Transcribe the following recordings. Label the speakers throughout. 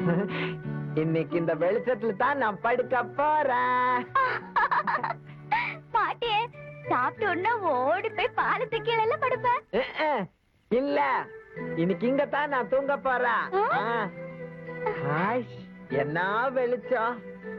Speaker 1: இன்னைக்கு இந்த வெளிச்சத்துல தான் நான் படுக்க போறேன்
Speaker 2: பாட்டியே சாப்பிட்ட உடனே ஓடி போய் பாலத்து கீழே படுப்பேன்
Speaker 1: அஹ், அஹ். இல்ல இன்னைக்கு இங்க தான் நான் தூங்க போறேன்
Speaker 2: ஆ?
Speaker 1: ஆ. ஹாய், என்ன வெளிச்சம்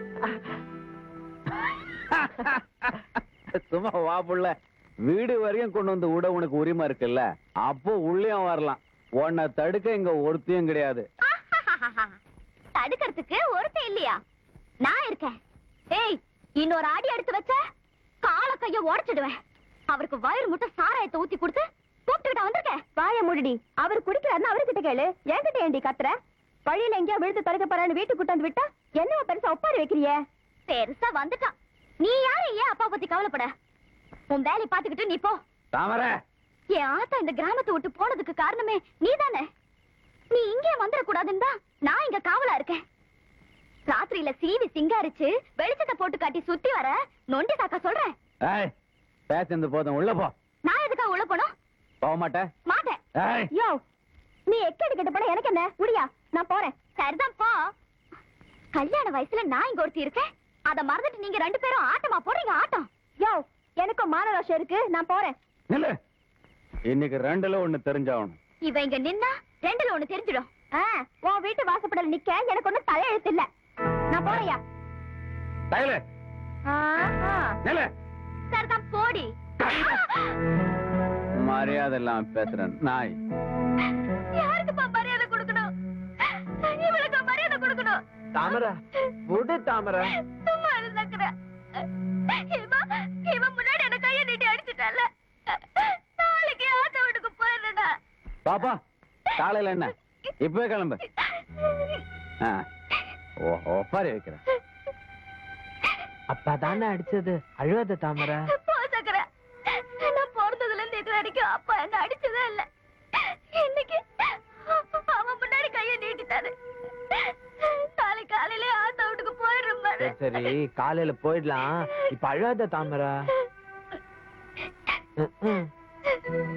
Speaker 3: சும்மா வா புள்ள வீடு வரையும் கொண்டு வந்து விட உனக்கு உரிமை இருக்குல்ல அப்போ உள்ளேயும் வரலாம் உன்னை தடுக்க இங்க ஒருத்தையும் கிடையாது
Speaker 2: தடுக்கிறதுக்கு ஒருத்தன் இல்லையா நான் இருக்கேன் ஏய் இன்னொரு அடி எடுத்து வச்ச கால கைய உடைச்சிடுவேன் அவருக்கு வயிறு முட்டை சாராயத்தை ஊத்தி கொடுத்து கூப்பிட்டுக்கிட்ட வந்திருக்கேன் வாய முடி அவர் குடிக்கிறாருன்னு அவர்கிட்ட கேளு என்கிட்ட ஏண்டி கத்துற வழியில எங்கேயோ விழுந்து தொலைக்க போறான்னு வீட்டுக்கு கூட்டு வந்து விட்டா என்ன பெருசா ஒப்பாரி வைக்கிறிய பெருசா வந்துட்டான் நீ யாரு ஏன் அப்பா பத்தி கவலைப்பட உன் வேலையை பாத்துக்கிட்டு நீ போ
Speaker 3: தாமரை
Speaker 2: என் ஆத்தா இந்த கிராமத்தை விட்டு போனதுக்கு காரணமே நீதானே நீ இங்கே வந்துடக்கூடாதுன்னு தான் நான் இங்க காவலா இருக்கேன் ராத்திரியில சீவி சிங்காரிச்சு வெளிச்சத்தை போட்டு காட்டி சுத்தி வர நொண்டி சாக்கா சொல்றேன்
Speaker 3: ஏய் பேசுறது போதும் உள்ள போ
Speaker 2: நான் எதுக்காக உள்ள போனோம்
Speaker 3: போக மாட்டேன்
Speaker 2: மாட்டேன்
Speaker 3: ஏய்
Speaker 2: யோ நீ எக்கடி கட்ட போன எனக்கு என்ன முடியா நான் போறேன் சரிதான் போ கல்யாண வயசுல நான் இங்க ஒருத்தி இருக்கேன் அத மறந்துட்டு நீங்க ரெண்டு பேரும் ஆட்டமா போறீங்க ஆட்டம் யோ எனக்கும் மானரோஷம் இருக்கு நான் போறேன்
Speaker 3: நில்லு இன்னைக்கு ரெண்டுல ஒண்ணு தெரிஞ்சாகணும்
Speaker 2: இவ இங்க நின்னா ரெண்டுல ஒண்ணு தெரிஞ்சிடும் உன் வீட்டு வாசப்படல நிக்க எனக்கு ஒண்ணு தலையெழுத்து இல்ல நான் போறையா
Speaker 3: தயலு நில்லு
Speaker 2: சரிதான் போடி
Speaker 3: மரியாதை இல்லாம பேசுறேன் நாய்
Speaker 2: யாருக்குப்பா மரியாதை கொடுக்கணும் இவளுக்கு மரியாதை கொடுக்கணும்
Speaker 1: தாமரை விடு தாமரை
Speaker 2: சும்மா இருந்தாக்குற இவன் இவன் முன்னாடி என்ன கைய நீட்டி அடிச்சுட்டால நாளைக்கு ஆத்த வீட்டுக்கு போயிடுறா
Speaker 3: பாப்பா காலையில என்ன இப்பவே கிளம்பு ஆ. ஓ ஒப்பாரி வைக்கிறேன்
Speaker 1: அப்பதானே அடிச்சது அழுவாத தாமரை
Speaker 2: போ சக்கர நான் பிறந்ததுல இருந்து இது வரைக்கும் அப்பா என்ன அடிச்சதே இல்ல இன்னைக்கு அவன் முன்னாடி கைய நீட்டிட்டாரு நாளைக்கு காலையில ஆத்தா வீட்டுக்கு போயிடுறோம் பாரு
Speaker 1: சரி சரி காலையில போயிடலாம் இப்ப அழுவாத தாமரை ம், ம்.